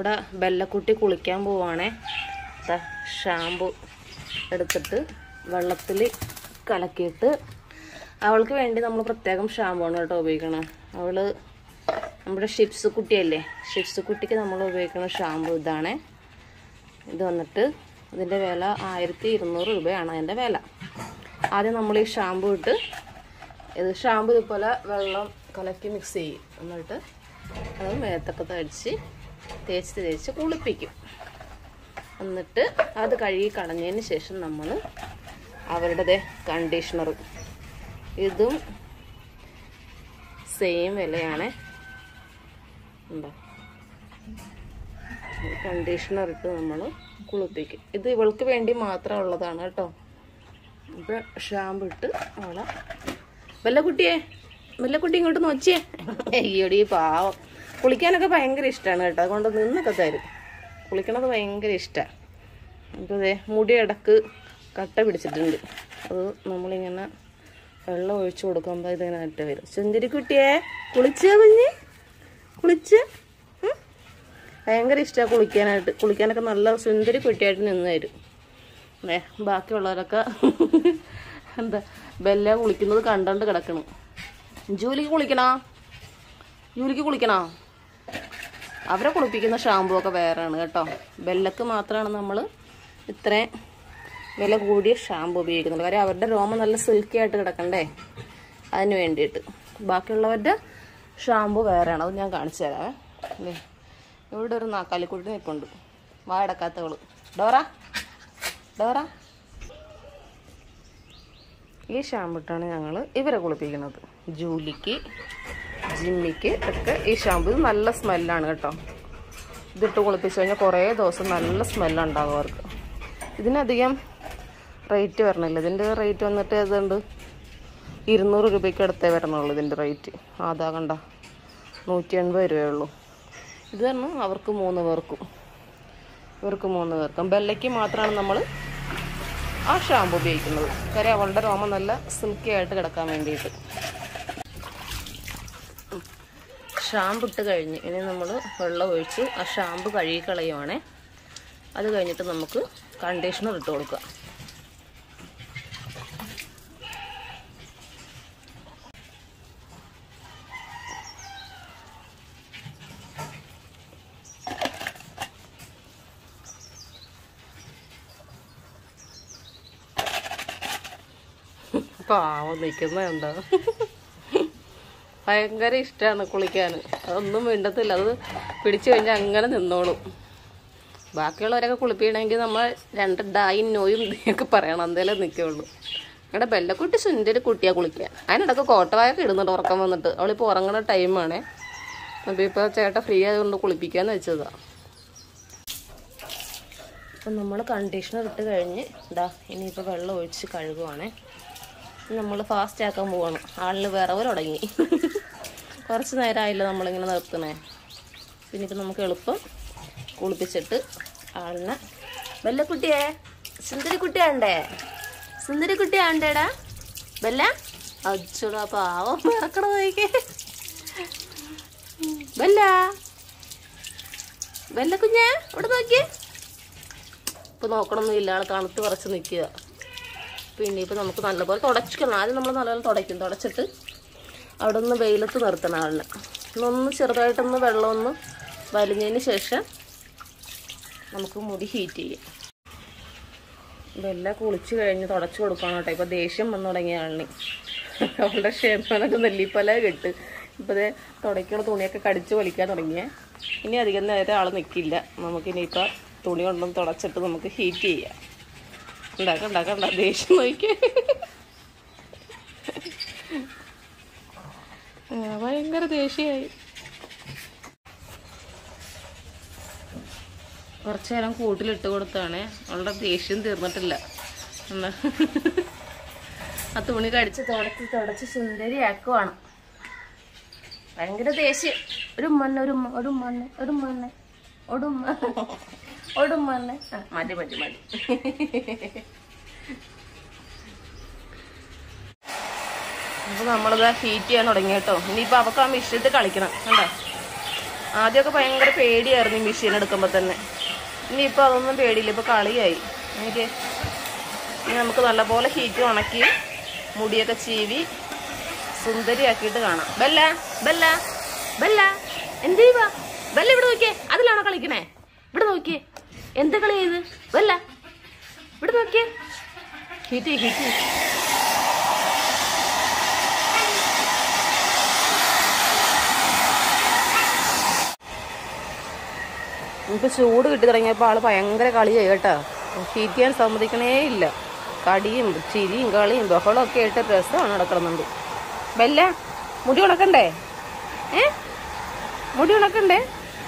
നമ്മുടെ ബെല്ലക്കുട്ടി കുളിക്കാൻ പോവാണേ ദാ ഷാമ്പു എടുത്തിട്ട് വെള്ളത്തിൽ കലക്കിയിട്ട് അവൾക്ക് വേണ്ടി നമ്മൾ പ്രത്യേകം ഷാമ്പു ആണ് കേട്ടോ ഉപയോഗിക്കണം അവള് നമ്മുടെ ഷിപ്സ് കുട്ടിയല്ലേ ഷിപ്സ് കുട്ടിക്ക് നമ്മൾ ഉപയോഗിക്കുന്ന ഷാമ്പു ഇതാണ് ഇത് വന്നിട്ട് ഇതിൻ്റെ വില ആയിരത്തി ഇരുന്നൂറ് രൂപയാണ് അതിൻ്റെ വില ആദ്യം നമ്മൾ ഈ ഷാമ്പു ഇട്ട് ഇത് ഷാമ്പു ഇതുപോലെ വെള്ളം കലക്കി മിക്സ് ചെയ്യും എന്നിട്ട് അത് മേത്തൊക്കെ തടിച്ച് തേച്ച് തേച്ച് കുളിപ്പിക്കും എന്നിട്ട് അത് കഴുകി കളഞ്ഞതിന് ശേഷം നമ്മൾ അവരുടെ കണ്ടീഷണർ ഇതും സെയിം വിലയാണ് ഉണ്ടോ കണ്ടീഷണർ ഇട്ട് നമ്മൾ കുളിപ്പിക്കും ഇത് ഇവൾക്ക് വേണ്ടി മാത്രം ഉള്ളതാണ് കേട്ടോ ഇപ്പം ഷാമ്പു ഇട്ട് അവളെ വെല്ലക്കുട്ടിയെ വെല്ലക്കുട്ടി ഇങ്ങോട്ട് നോച്ചിയേ അയ്യോടി പാവം കുളിക്കാനൊക്കെ ഭയങ്കര ഇഷ്ടമാണ് കേട്ടോ അതുകൊണ്ട് നിന്നൊക്കെ തരും കുളിക്കണത് ഭയങ്കര ഇഷ്ടമാണ് അപ്പോൾ അതെ മുടി ഇടക്ക് കട്ട പിടിച്ചിട്ടുണ്ട് അത് നമ്മളിങ്ങനെ വെള്ളം ഒഴിച്ചു കൊടുക്കുമ്പോൾ ഇതിങ്ങനെ ഇട്ട് വരും സുന്ദരി കുട്ടിയെ കുളിച്ചേ കുഞ്ഞ് കുളിച്ച് ഉം? ഭയങ്കര ഇഷ്ടമാണ് കുളിക്കാനായിട്ട് കുളിക്കാനൊക്കെ നല്ല സുന്ദരി കുട്ടിയായിട്ട് നിന്ന് തരും ഏ ബാക്കിയുള്ളവരൊക്കെ എന്താ ബെല്ല കുളിക്കുന്നത് കണ്ടണ്ട് കിടക്കണം ജൂലിക്ക് കുളിക്കണോ ജൂലിക്ക് കുളിക്കണോ അവരെ കുളിപ്പിക്കുന്ന ഷാമ്പു ഒക്കെ വേറെയാണ് കേട്ടോ ബെല്ലക്ക് മാത്രമാണ് നമ്മൾ ഇത്രയും വില കൂടിയ ഷാമ്പു ഉപയോഗിക്കുന്നത് കാര്യം അവരുടെ രോമം നല്ല സിൽക്കി ആയിട്ട് കിടക്കണ്ടേ അതിന് വേണ്ടിയിട്ട് ബാക്കിയുള്ളവരുടെ ഷാമ്പു വേറെയാണ് അത് ഞാൻ കാണിച്ചു തരാവേ ദേ, ഇവിടെ ഒരു നാക്കാലിക്കുട്ടി നിൽപ്പുണ്ട് വായടക്കാത്തവള് ഡോറ ഡോറ ഈ ഷാമ്പു ഇട്ടാണ് ഞങ്ങൾ ഇവരെ കുളിപ്പിക്കുന്നത് ജൂലിക്ക് ജിമ്മിക്ക് ഒക്കെ ഈ ഷാമ്പു ഇത് നല്ല സ്മെല്ലാണ് കേട്ടോ ഇതിട്ട് കുളിപ്പിച്ച് കഴിഞ്ഞാൽ കുറേ ദിവസം നല്ല സ്മെല്ലുണ്ടാകും അവർക്ക് ഇതിനധികം റേറ്റ് വരണില്ല ഇതിൻ്റെ റേറ്റ് വന്നിട്ട് ഏതുണ്ട് ഇരുന്നൂറ് രൂപയ്ക്ക് അടുത്തേ വരണുള്ളൂ ഇതിൻ്റെ റേറ്റ് അതാ കണ്ട നൂറ്റി എൺപത് രൂപയുള്ളൂ ഇത് തന്നെ അവർക്ക് മൂന്ന് പേർക്കും ഇവർക്ക് മൂന്ന് പേർക്കും ബെല്ലയ്ക്ക് മാത്രമാണ് നമ്മൾ ആ ഷാമ്പു ഉപയോഗിക്കുന്നത് കാര്യം അവളുടെ രോമം നല്ല സിൽക്കി ആയിട്ട് കിടക്കാൻ വേണ്ടിയിട്ട് ഷാമ്പു ഇട്ട് കഴിഞ്ഞ് ഇനി നമ്മൾ വെള്ളം ഒഴിച്ച് ആ ഷാമ്പു കഴുകി കളയുവാണേ അത് കഴിഞ്ഞിട്ട് നമുക്ക് കണ്ടീഷണർ ഇട്ട് കൊടുക്കുക പാവം നിൽക്കുന്നുണ്ടോ ഭയങ്കര ഇഷ്ടമാണ് കുളിക്കാൻ അതൊന്നും മിണ്ടത്തില്ല അത് പിടിച്ചു കഴിഞ്ഞാൽ അങ്ങനെ നിന്നോളും ബാക്കിയുള്ളവരൊക്കെ കുളിപ്പിക്കണമെങ്കിൽ നമ്മൾ രണ്ട് ഡായും നോയും ഒക്കെ പറയണം എന്തേലും നിൽക്കുള്ളൂ ഞങ്ങളുടെ ബെല്ലക്കുട്ടി സുന്ദരി കുട്ടിയാണ് കുളിക്കാൻ അതിനിടയ്ക്ക് കോട്ടവായൊക്കെ ഇടുന്നുണ്ട് ഉറക്കം വന്നിട്ട് അവളിപ്പോൾ ഉറങ്ങുന്ന ടൈമാണേ അപ്പോൾ ഇപ്പോൾ ചേട്ടൻ ഫ്രീ ആയതുകൊണ്ട് കുളിപ്പിക്കാന്ന് വെച്ചതാണ് അപ്പം നമ്മൾ കണ്ടീഷണർ ഇട്ട് കഴിഞ്ഞ് ഇതാ ഇനിയിപ്പോൾ വെള്ളം ഒഴിച്ച് കഴുകുവാണേ നമ്മൾ ഫാസ്റ്റ് ആക്കാൻ പോവാണ് ആളിന് വിറവ് തുടങ്ങി കുറച്ച് നേരമായില്ല നമ്മളിങ്ങനെ നിർത്തണേ പിന്നെ ഇപ്പം നമുക്ക് എളുപ്പം കുളിപ്പിച്ചിട്ട് ആളിനെ ബെല്ലക്കുട്ടിയെ സുന്ദരി കുട്ടിയാണ്ടേ സുന്ദരി കുട്ടിയാണ്ടേടാ ബെല്ല അച്ചടാ പാവം ഇറക്കണ നോക്കിക്കേ ബെല്ല ബെല്ല കുഞ്ഞേ ഇവിടെ നോക്കിയേ ഇപ്പൊ നോക്കണമൊന്നുമില്ല ആൾ തണുത്ത് കുറച്ച് നിൽക്കുക പിന്നെ ഇപ്പം നമുക്ക് നല്ലപോലെ തുടച്ചിക്കണം ആദ്യം നമ്മൾ നല്ലപോലെ തുടയ്ക്കും തുടച്ചിട്ട് അവിടെ നിന്ന് വെയിലത്ത് നിർത്തണം ആളിനെ ഒന്ന് ചെറുതായിട്ടൊന്ന് വെള്ളം ഒന്ന് വലിഞ്ഞതിന് ശേഷം നമുക്ക് മുടി ഹീറ്റ് ചെയ്യാം ഇതെല്ലാം കുളിച്ച് കഴിഞ്ഞ് തുടച്ച് കൊടുക്കണം കേട്ടോ ഇപ്പം ദേഷ്യം വന്നു തുടങ്ങിയ ആളിന് അവളുടെ ക്ഷേമനൊക്കെ നെല്ലിപ്പല കെട്ട് ഇപ്പം ദേ തുടയ്ക്കണ തുണിയൊക്കെ കടിച്ച് വലിക്കാൻ തുടങ്ങിയേ ഇനി അധികം നേരം ആൾ നിൽക്കില്ല നമുക്കിനിയിപ്പോൾ തുണി കൊണ്ടൊന്ന് തുടച്ചിട്ട് നമുക്ക് ഹീറ്റ് ചെയ്യാം ഉണ്ടാക്ക ഉണ്ടാക്കണ്ട ദേഷ്യം നോക്കിയേ ആ, ഭയങ്കര ദേഷ്യമായി കുറച്ചു നേരം കൂട്ടിലിട്ട് കൊടുത്താണ് അവളുടെ ദേഷ്യം തീർന്നിട്ടില്ല എന്നാ ആ തുണി കടിച്ച് തുടച്ച് തുടച്ച് സുന്ദരിയാക്കുവാണ് ഭയങ്കര ദേഷ്യം ഒരു മണ്ണ് ഒരു മ- ഒരു മണ്ണ് ഒരു മണ്ണ് ഒരു മ- ഒരു മണ്ണ് ആ, മതി മതി മതി അപ്പൊ നമ്മളിത് ഹീറ്റ് ചെയ്യാൻ തുടങ്ങി കേട്ടോ ഇനിയിപ്പോ അവക്ക് ആ മിഷ്യത്ത് കളിക്കണം കണ്ടോ ആദ്യമൊക്കെ ഭയങ്കര പേടിയായിരുന്നു ഈ മെഷീൻ എടുക്കുമ്പോൾ തന്നെ ഇനിയിപ്പോൾ അതൊന്നും പേടിയില്ല ഇപ്പോൾ കളിയായി എനിക്ക് ഇനി നമുക്ക് നല്ലപോലെ ഹീറ്റ് ഉണക്കി മുടിയൊക്കെ ചീവി സുന്ദരിയാക്കിയിട്ട് കാണാം ബെല്ല ബെല്ല ബെല്ല എന്ത് ചെയ്യുവാ ബെല്ല ഇവിടെ നോക്കിയേ അതിലാണോ കളിക്കണേ ഇവിടെ നോക്കിയേ എന്ത് കളി ചെയ്ത് ബെല്ല ഇവിടെ നോക്കിയേ ഹീറ്റ് ഹീറ്റ് ഇപ്പൊ ചൂട് കിട്ടി തുടങ്ങിയപ്പോൾ ആള് ഭയങ്കര കളിയായി കേട്ടോ ഹീറ്റ് ചെയ്യാൻ സമ്മതിക്കണേ ഇല്ല കടിയും ചിരിയും കളിയും ബഹളവും ഒക്കെ ആയിട്ട് രസമാണ് നടക്കുന്നുണ്ട് ബെല്ല മുടി ഉണക്കണ്ടേ ഏ മുടി ഉണക്കണ്ടേ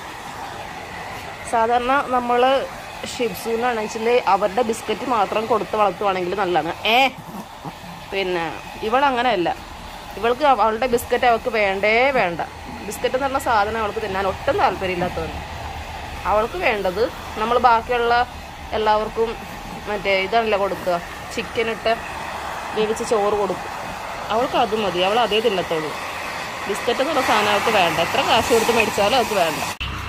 സാധാരണ നമ്മൾ ഷിപ്സൂന്നാണെന്ന് വെച്ചാൽ അവരുടെ ബിസ്ക്കറ്റ് മാത്രം കൊടുത്ത് വളർത്തുവാണെങ്കിൽ നല്ലതാണ് ഏ പിന്നെ ഇവൾ അങ്ങനെയല്ല ഇവൾക്ക് അവ- അവളുടെ ബിസ്ക്കറ്റ് അവൾക്ക് വേണ്ടേ വേണ്ട ബിസ്ക്കറ്റ് എന്ന് പറഞ്ഞ സാധനം അവൾക്ക് തിന്നാൻ ഒട്ടും താല്പര്യമില്ലാത്തതാണ് അവൾക്ക് വേണ്ടത് നമ്മൾ ബാക്കിയുള്ള എല്ലാവർക്കും മറ്റേ ഇതാണല്ലോ കൊടുക്കുക ചിക്കൻ ഇട്ട് വേവിച്ച് ചോറ് കൊടുക്കും അവൾക്ക് അത് മതി അവൾ അതേ തിന്നത്തുള്ളൂ ബിസ്ക്കറ്റ് എന്ന് പറഞ്ഞ സാധനം അവൾക്ക് വേണ്ട എത്ര കാശ് കൊടുത്ത് മേടിച്ചാലും അവൾക്ക് വേണ്ട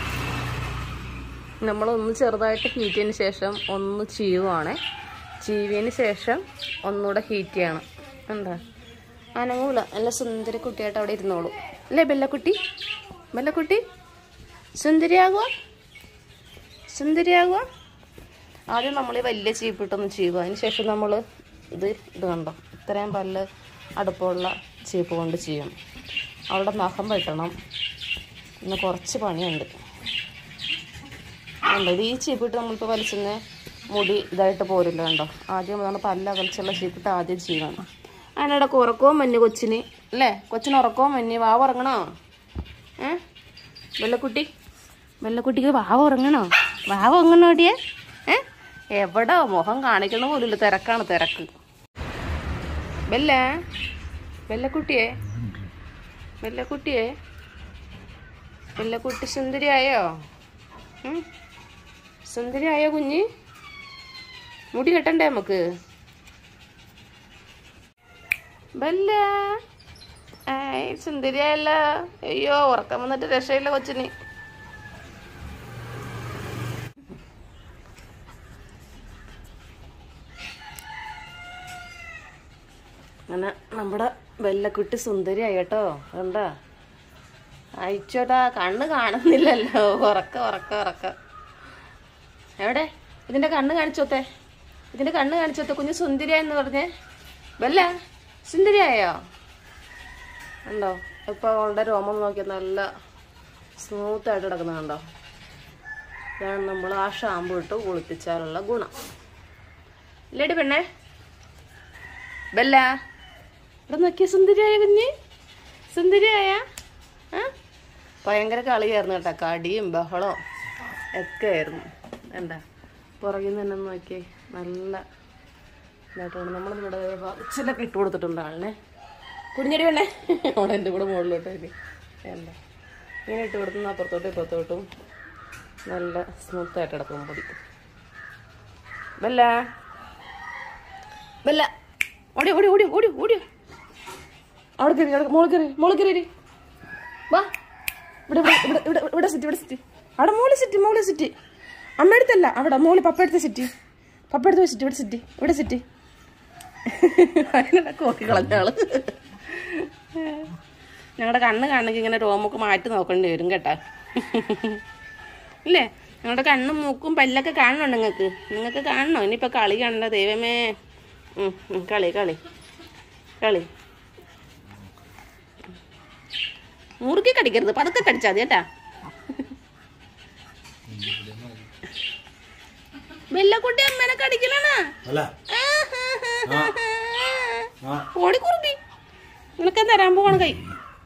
നമ്മളൊന്ന് ചെറുതായിട്ട് ഹീറ്റ് ചെയ്തതിന് ശേഷം ഒന്ന് ചീവുവാണ് ചീവിയതിന് ശേഷം ഒന്നുകൂടെ ഹീറ്റ് ചെയ്യണം എന്താ അനങ്ങൂല നല്ല സുന്ദരി കുട്ടിയായിട്ട് അവിടെ ഇരുന്നോളൂ അല്ലേ ബെല്ലക്കുട്ടി ബെല്ലക്കുട്ടി സുന്ദരിയാകുക സുന്ദരിയാകുക ആദ്യം നമ്മൾ ഈ വലിയ ചീപ്പിട്ടൊന്ന് ചെയ്യുക അതിന് ശേഷം നമ്മൾ ഇത് ഇത് കണ്ടോ ഇത്രയും പല്ല് അടുപ്പമുള്ള ചീപ്പ് കൊണ്ട് ചെയ്യണം അവിടെ നഖം വെട്ടണം ഇന്ന് കുറച്ച് പണിയുണ്ട് കണ്ടോ ഇത് ഈ ചീപ്പിട്ട് നമ്മളിപ്പോൾ വലിച്ചെന്ന് മുടി ഇതായിട്ട് പോരില്ല കണ്ടോ ആദ്യം നമ്മൾ പല്ല അകൽച്ചുള്ള ചീപ്പിട്ട് ആദ്യം ചെയ്യണം അതിനിടക്ക് ഉറക്കവും മഞ്ഞ് കൊച്ചിന് അല്ലേ കൊച്ചിന് ഉറക്കവും മഞ്ഞ് വാവ് ഉറങ്ങണോ ഏ വെള്ളക്കുട്ടി വെള്ളക്കുട്ടിക്ക് വാവ് ഉറങ്ങണോ വാവ് ഉറങ്ങണോടിയേ ഏ എവിടെ മുഖം കാണിക്കണ പോലില്ല തിരക്കാണ് തിരക്ക് ബെല്ല വെള്ളക്കുട്ടിയെ വെള്ളക്കുട്ടിയെ വെള്ളക്കുട്ടി സുന്ദരിയായോ ഉം? സുന്ദരിയായോ കുഞ്ഞ് മുടി കെട്ടണ്ടേ നമുക്ക് ബല്ല ഏയ് സുന്ദരിയായല്ല അയ്യോ ഉറക്കം വന്നിട്ട് രക്ഷയില്ല കൊച്ചിന് അങ്ങനെ നമ്മുടെ വെല്ലക്കുട്ടി സുന്ദരിയായി കേട്ടോ കണ്ടാ അയച്ചോട്ടാ കണ്ണ് കാണുന്നില്ലല്ലോ ഉറക്ക ഉറക്ക ഉറക്ക എവിടെ ഇതിന്റെ കണ്ണ് കാണിച്ചോത്തെ ഇതിന്റെ കണ്ണ് കാണിച്ചോത്തെ കുഞ്ഞ് സുന്ദരിയായെന്ന് പറഞ്ഞേ ബല്ല സുന്ദരിയായോ ഉണ്ടോ ഇപ്പൊ അവളുടെ രോമം നോക്കിയാൽ നല്ല സ്മൂത്ത് ആയിട്ട് കിടക്കുന്ന കണ്ടോ ഇതാണ് നമ്മൾ ആ ഷാമ്പു ഇട്ട് കുളിപ്പിച്ചാലുള്ള ഗുണം ഇല്ലേടി പെണ്ണേ ബല്ല ഇവിടെ നോക്കിയ സുന്ദരിയായ കുഞ്ഞ് സുന്ദരിയായ ആ ഭയങ്കര കളിയായിരുന്നു കേട്ടോ കടിയും ബഹളവും ഒക്കെ ആയിരുന്നു എന്താ പുറകിൽ നിന്ന് തന്നെ ഒന്ന് നോക്കിയേ നല്ല ഇതായിട്ടാണ് നമ്മൾ ഇവിടെ ചിലൊക്കെ ഇട്ട് കൊടുത്തിട്ടുണ്ട് ആളിനെ കുടിഞ്ഞടി വേണേ അവിടെ എൻ്റെ കൂടെ മുകളിലോട്ട് ഇനി എന്താ ഇങ്ങനെ ഇട്ട് കൊടുത്തുന്ന അപ്പുറത്തോട്ടും ഇപ്പുറത്തോട്ടും നല്ല സ്മൂത്തായിട്ട് കിടക്കും പൊടി ബല്ല ബല്ല ഓടി ഓടി ഓടി ഓടി ഓടി അവിടെ കയറി അവിടെ മോളിൽ കയറി മോളിൽ കയറി വാ ഇവിടെ ഇവിടെ ഇവിടെ ഇവിടെ ഇവിടെ സിറ്റ് ഇവിടെ സിറ്റ് അവിടെ മോളിൽ സിറ്റ് മോളിൽ സിറ്റ് അമ്മ അടുത്തല്ല അവിടെ മോളിൽ പപ്പ എടുത്ത സിറ്റ് പപ്പ എടുത്ത് സിറ്റ് ഇവിടെ സിറ്റ് ഇവിടെ സിറ്റ് അതിനെ കോക്കി കളഞ്ഞ ആള് ഞങ്ങളുടെ കണ്ണ് കാണണമെങ്കിൽ ഇങ്ങനെ രോമൊക്കെ മാറ്റി നോക്കേണ്ടി വരും കേട്ടാ ഇല്ലേ ഞങ്ങളുടെ കണ്ണും മൂക്കും പല്ലൊക്കെ കാണണം നിങ്ങൾക്ക് നിങ്ങൾക്ക് കാണണോ ഇനിയിപ്പോൾ കളി കാണണ്ട ദൈവമേ ഉം, ഉം, കളി കളി കളി മുറുക്കി കടിക്കരുത് പതുക്കെ കടിച്ചാൽ മതി കേട്ടാ വെല്ലക്കുട്ടി അമ്മേനെ കടിക്കലാണ് അല്ല ആ ഓടി കുറുക്കി നിനക്ക് തരാൻ പോവാണ് കൈ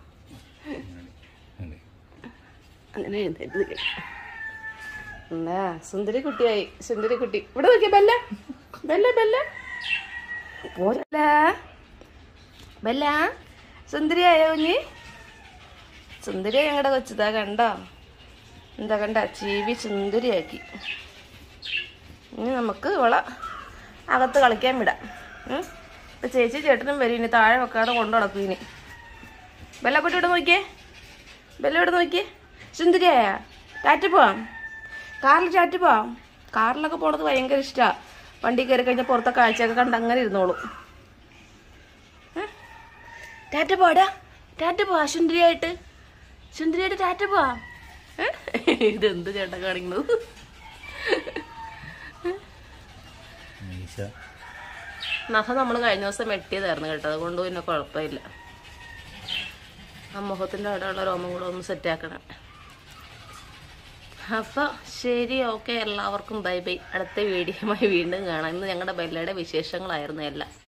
അങ്ങനെ എഴുന്നേറ്റ് എന്താ സുന്ദരി കുട്ടിയായി സുന്ദരി കുട്ടി ഇവിടെ നോക്കിയ ബെല്ല ബെല്ല ബെല്ല പോരല്ല ബെല്ല സുന്ദരിയായോ കുഞ്ഞി സുന്ദരിയായി ഞങ്ങളുടെ കൊച്ചതാ കണ്ടോ എന്താ കണ്ട ചീവി സുന്ദരിയാക്കി ഇനി നമുക്ക് ഇവളെ അകത്ത് കളിക്കാൻ വിടാം ഉം. ഇപ്പൊ ചേച്ചി ചേട്ടനും വരും ഇനി താഴെ വെക്കാതെ കൊണ്ടു നടക്കും ഇനി ബെല്ലക്കുട്ടി ഇവിടെ നോക്കിയേ ബെല്ല ഇവിടെ നോക്കിയേ സുന്ദരിയായ ടാറ്റ പോവാം കാറിൽ ടാറ്റ പോവാം കാറിലൊക്കെ പോണത് ഭയങ്കര ഇഷ്ടമാണ് വണ്ടി കയറി കഴിഞ്ഞാൽ പുറത്തെ കാഴ്ചയൊക്കെ കണ്ട് അങ്ങനെ ഇരുന്നോളും ഏ? ടാറ്റ പോടാ ടാറ്റ പോവാ സുന്ദരിയായിട്ട് സുന്ദരിയായിട്ട് ടാറ്റ പോവാ ഏ? ഇതെന്ത് ചേട്ടാ കാണിക്കുന്നത് മീശ നഖം നമ്മൾ കഴിഞ്ഞ ദിവസം വെട്ടിയതായിരുന്നു കേട്ടോ അതുകൊണ്ട് പിന്നെ കുഴപ്പമില്ല ആ മുഖത്തിൻ്റെ അവിടെയുള്ള രോമം കൂടെ ഒന്ന് സെറ്റാക്കണം അപ്പോൾ ശരി ഓക്കെ എല്ലാവർക്കും ബൈ ബൈ അടുത്ത വീഡിയോയുമായി വീണ്ടും കാണാം ഇന്ന് ഞങ്ങളുടെ ബെല്ലയുടെ വിശേഷങ്ങളായിരുന്നു എല്ലാം